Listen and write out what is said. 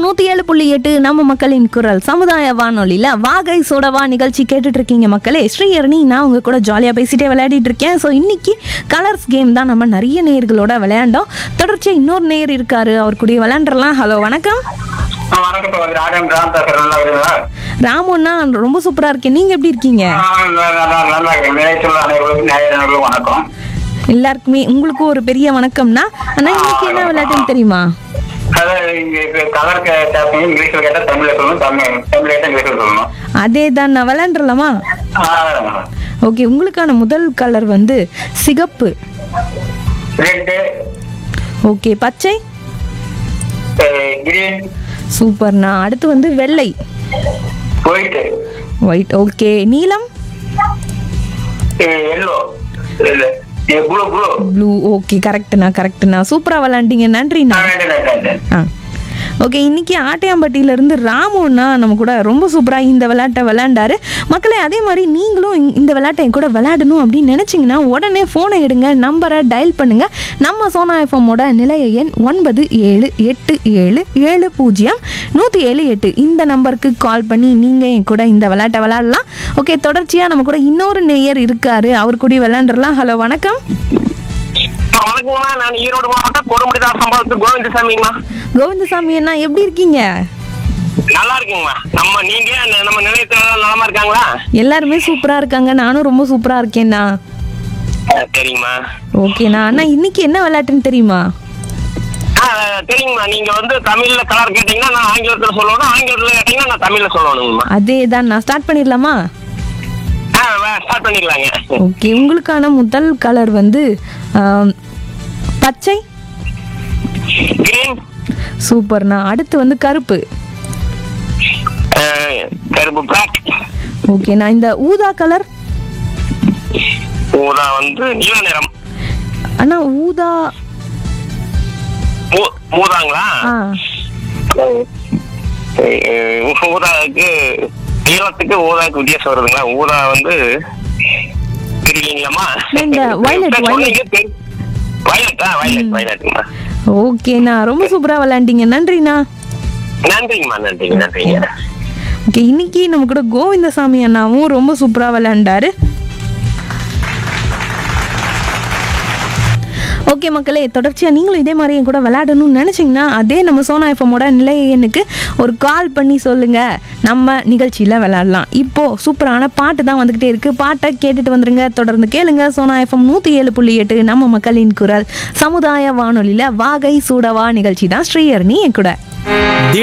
FM நூற்றி ஏழு புள்ளி எட்டு நம்ம மக்களின் குரல் சமுதாய வானொலியில் வாகை சோடவா நிகழ்ச்சி கேட்டுட்டு இருக்கீங்க மக்களே ஸ்ரீஹரணி நான் உங்க கூட ஜாலியாக பேசிட்டே விளையாடிட்டு இருக்கேன் ஸோ இன்னைக்கு கலர்ஸ் கேம் தான் நம்ம நிறைய நேயர்களோட விளையாண்டோம் தொடர்ச்சியாக இன்னொரு நேயர் இருக்காரு அவர் கூட விளையாண்டுறலாம் ஹலோ வணக்கம் ஆ, வணக்கம் சகோதரி ராஜம் ராம் பேசுறேன் நல்லா இருக்கீங்களா ராமுன்னா ரொம்ப சூப்பராக இருக்கேன் நீங்கள் எப்படி இருக்கீங்க ஆ, நல்லா- நல்லா- நல்லா இருக்கேன் நிலையத்தில் அனைவருக்கும் நேயர்களுக்கும் வணக்கம் எல்லாருக்குமே உங்களுக்கு ஒரு பெரிய வணக்கம்னா ஆனால் இன்னைக்கு என்ன விளையாட்டுன்னு தெரியுமா அதாவது இங்க இப்ப கலர் கேட்பீங்க இங்கிலீஷ்ல கேட்டா தமிழ்ல சொல்லணும் தமிழ் தமிழ் கேட்டா இங்கிலீஷ்ல சொல்லணும் அதே தான் நான் விளையாண்டுறலாமா ஆ, ஓகே உங்களுக்கான முதல் கலர் வந்து சிகப்பு ரெட்டு ஓகே பச்சை கிரீன் சூப்பர்ண்ணா அடுத்து வந்து வெள்ளை ஒயிட் ஒயிட் ஓகே நீலம் எல்லோ இல்ல ப்ளூ ப்ளூ ப்ளூ ஓகே கரெக்ட்ண்ணா கரெக்ட்ண்ணா சூப்பராக விளாண்டிங்க நன்றிண்ணா ஆ ஓகே இன்னைக்கு ஆட்டையாம்பட்டியிலேருந்து ராமுண்ணா நம்ம கூட ரொம்ப சூப்பராக இந்த விளையாட்டை விளையாண்டாரு மக்களே அதே மாதிரி நீங்களும் இந்த- இந்த விளையாட்டை என் கூட விளையாடணும் அப்படின்னு நினச்சிங்கன்னா உடனே ஃபோனை எடுங்க நம்பரை டயல் பண்ணுங்க நம்ம சோனா எஃப்எம்மோட நிலைய எண் ஒன்பது ஏழு எட்டு ஏழு ஏழு பூஜ்ஜியம் நூற்றி ஏழு எட்டு இந்த நம்பருக்கு கால் பண்ணி நீங்கள் என் கூட இந்த விளையாட்டை விளையாடலாம் ஓகே தொடர்ச்சியாக நம்ம கூட இன்னொரு நேயர் இருக்காரு அவர் கூட விளையாண்டுறலாம் ஹலோ வணக்கம் வணக்கம்மா நான் ஈரோடு மாவட்டம் கொடுமுடிதார் சம்பவத்து கோவிந்தசாமிங்கம்மா கோவிந்தசாமி அண்ணா எப்படி இருக்கீங்க நல்லா இருக்குங்கம்மா நம்ம நீங்க ந- நம்ம நிலையத்துல எல்லாம் நலமா இருக்காங்களா எல்லாருமே சூப்பரா இருக்காங்க நானும் ரொம்ப சூப்பரா இருக்கேண்ணா அஹ், சரிங்கம்மா ஓகேண்ணா அண்ணா இன்னைக்கு என்ன விளையாட்டுன்னு தெரியுமா ஆ, சரிங்கம்மா நீங்க வந்து தமிழ்ல கலர் கேட்டீங்கன்னா நான் ஆங்கிலத்துல சொல்லணும் ஆங்கிலத்துல கேட்டீங்கன்னா நான் தமிழ்ல சொல்லணுங்கம்மா அதே தான் நான் ஸ்டார்ட் பண்ணிடலாமா ஆ ஸ்டார்ட் பண்ணிக்கலாங்க ஓகே உங்களுக்கான முதல் கலர் வந்து ஆம், பச்சை கிரீன் சூப்பர்ண்ணா அடுத்து வந்து கருப்பு கருப்பு பிளாக் ஓகேண்ணா இந்த ஊதா கலர் ஊதா வந்து நீல நிறம் அண்ணா ஊதா ஊ- ஊதாங்களா ஆ அஹ், ஊதாவுக்கு நீளத்துக்கு ஊதாவுக்கு வித்தியாசம் வருதுங்களா ஊதா வந்து தெரியலீங்களாம்மா இந்த violet, violet. வயலட் ஆ வயலட் வயலட்டுங்கம்மா ஓகேண்ணா ரொம்ப சூப்பரா விளையாண்டீங்க நன்றிண்ணா நன்றிங்கம்மா நன்றிங்க நன்றிங்க ஓகே இன்னைக்கு நம்ம கூட கோவிந்தசாமி அண்ணாவும் ரொம்ப சூப்பரா விளையாண்டாரு ஓகே மக்களே தொடர்ச்சியாக நீங்களும் இதே மாதிரி என் கூட விளையாடணும்னு நினச்சிங்கன்னா அதே நம்ம சோனா எஃப்எம்மோட நிலைய எண்ணுக்கு ஒரு கால் பண்ணி சொல்லுங்கள் நம்ம நிகழ்ச்சியில் விளையாடலாம் இப்போது சூப்பரான பாட்டு தான் வந்துக்கிட்டே இருக்குது பாட்டை கேட்டுட்டு வந்துருங்க தொடர்ந்து கேளுங்க சோனா எஃப்எம் நூற்றி ஏழு புள்ளி எட்டு நம்ம மக்களின் குரல் சமுதாய வானொலியில் வாகை சூடவா நிகழ்ச்சி தான் ஸ்ரீஹரணி என் கூட